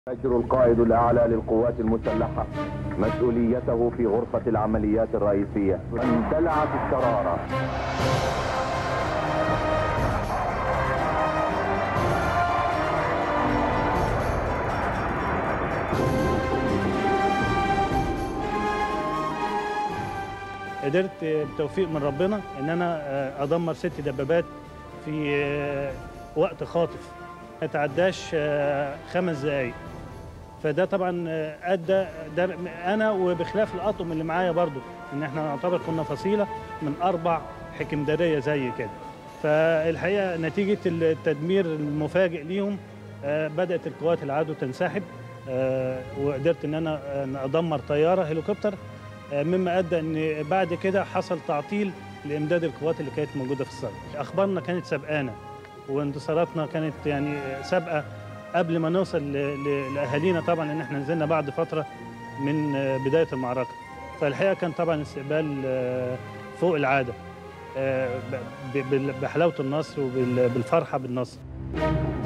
يجر القائد الأعلى للقوات المسلحة مسؤوليته في غرفة العمليات الرئيسية اندلعت الشرارة قدرت بتوفيق من ربنا ان انا ادمر ست دبابات في وقت خاطف ما تعداش خمس دقايق فده طبعا ادى ده انا وبخلاف الاطقم اللي معايا برضو ان احنا نعتبر كنا فصيله من اربع حكمداريه زي كده فالحقيقه نتيجه التدمير المفاجئ ليهم بدات القوات العدو تنسحب وقدرت ان انا ادمر طياره هليكوبتر مما ادى ان بعد كده حصل تعطيل لامداد القوات اللي كانت موجوده في الصدر اخبارنا كانت سبقانا وانتصاراتنا كانت يعني سابقه قبل ما نوصل لاهالينا طبعا ان احنا نزلنا بعد فتره من بدايه المعركه فالحقيقه كان طبعا استقبال فوق العاده بحلاوه النصر وبالفرحه بالنصر